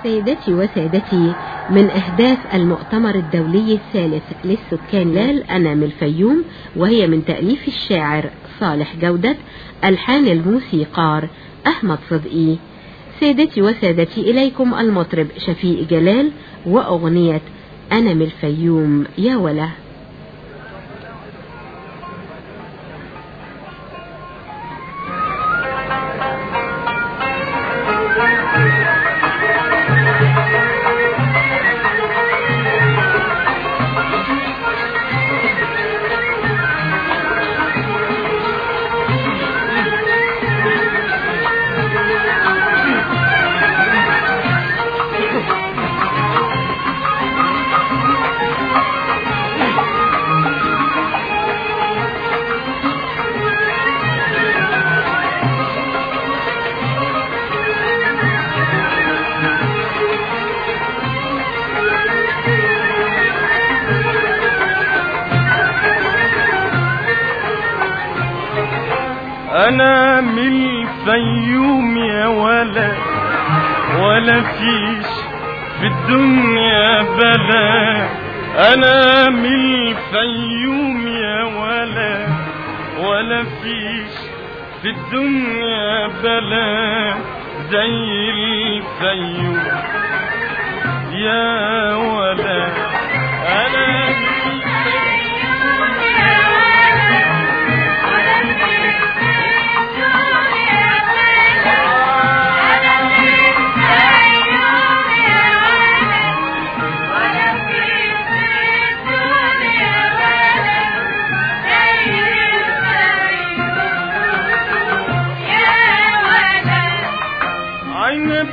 سيدتي وسادتي من أهداف المؤتمر الدولي الثالث للسكان لال أنا من الفيوم وهي من تأليف الشاعر صالح جودة ألحان الموسيقار أحمد صدقي سيدتي وسادتي إليكم المطرب شفيق جلال وأغنية أنا من الفيوم يا وله انا من الفيوم يا ولا ولا فيش في الدنيا بلا انا من الفيوم يا ولا ولا فيش في الدنيا بلا زي الفيوم يا ولا انا من الفيوم يا عين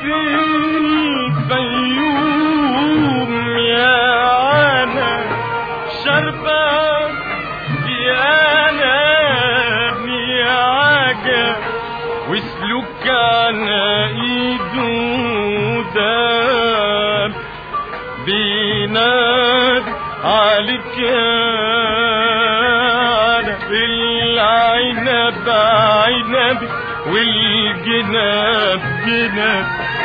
الفيوم يا عنا شربة يا نام يا عجب وسلوك على ايده داب بيناد عليك انا العنب عنب والجناب جناب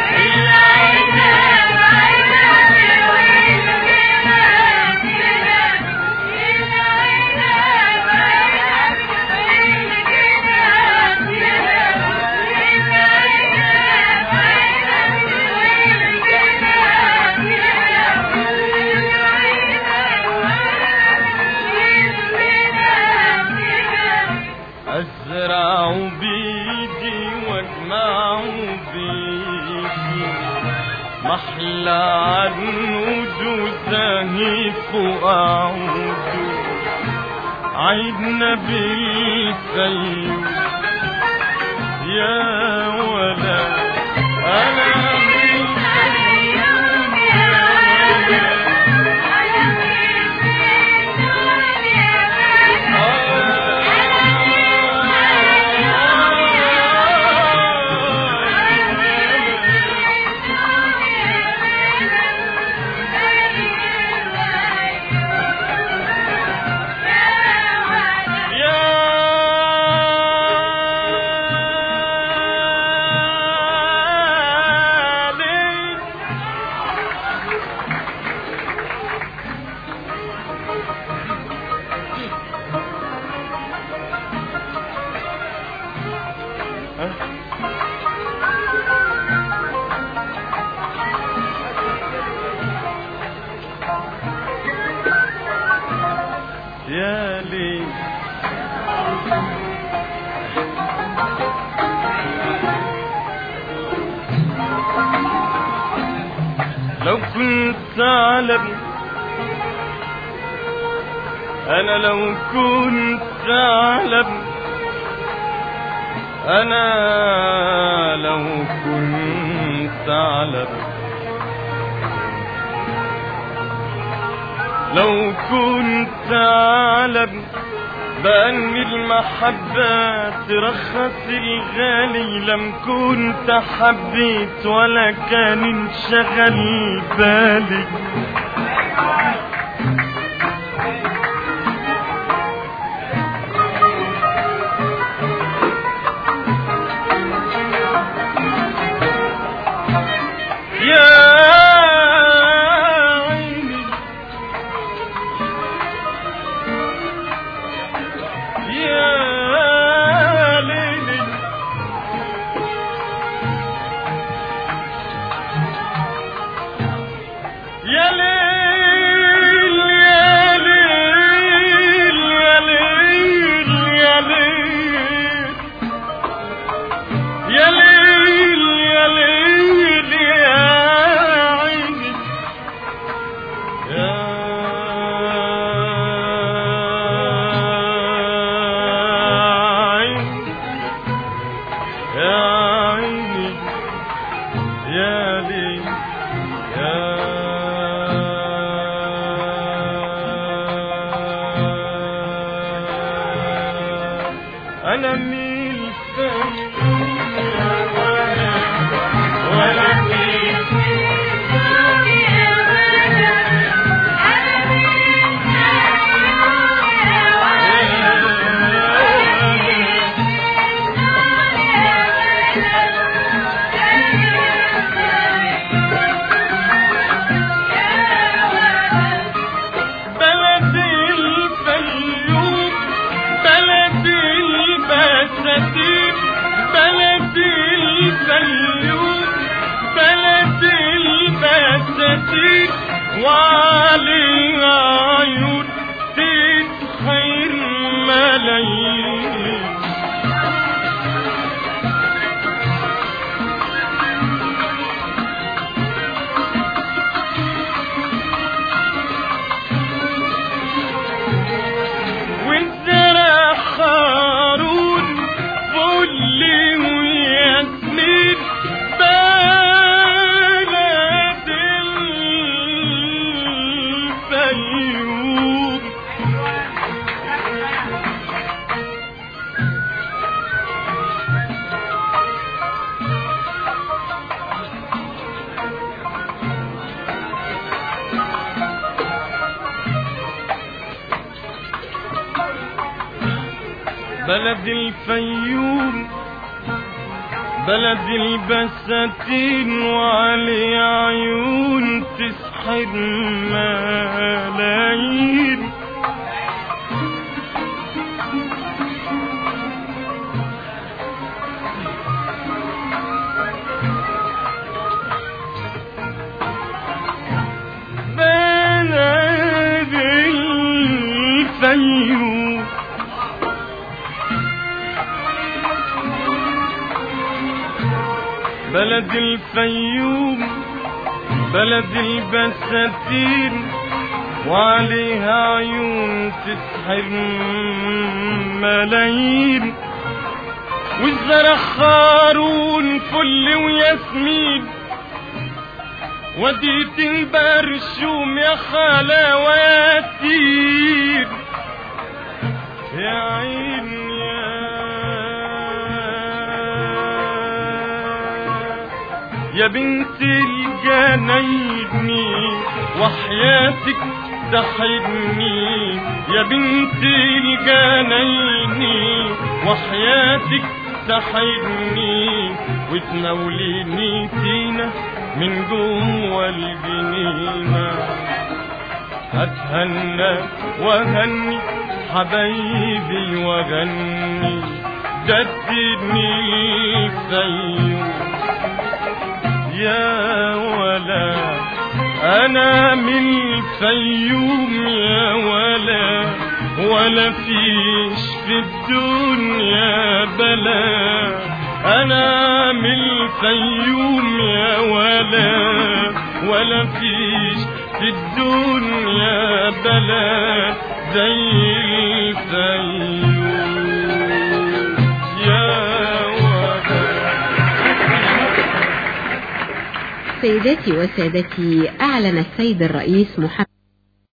أزرع بيدي واجمع بيدي محلى عنود زهيف وأعود عيدنا بالفيوم يا ولا أنا من الفيوم يا يا ليل يا ليل لو كنت أعلم أنا لو كنت أعلم أنا لو كنت أعلم لو كنت أعلم بأن المحبة ترخص الغالي لم كنت حبيت ولا كان انشغل بالي يا الفيوم يا ولا ولا في بلد الفيوم بلد البساتين بلد الفيوم بلد البساتين وعلي عيون تسحر ملايين والزرع خارون فل وياسمين بلد الفيوم بلد الفيوم بلد البساتين وعلي عيون تسحر ملايين بلد الفيوم بلد الفيوم بلد البساتين وعليها عيون تسحر ملايين والزرع خارون فل وياسمين وديت البرشوم يا خلاواتين يا عين يا يا بنت الجنايني وحياتك تحبني يا بنت الجنايني وحياتك تحبني وتناوليني تينا من جوه الجنينه هتهنى وهني حبايبي وغني جددني الفيوم يا ولا انا من الفيوم يا ولا ولا فيش في الدنيا بلا انا من الفيوم يا ولا ولا فيش في الدنيا بلا زي الفيوم يا ولا سيداتي وسادتي أعلن السيد الرئيس محمد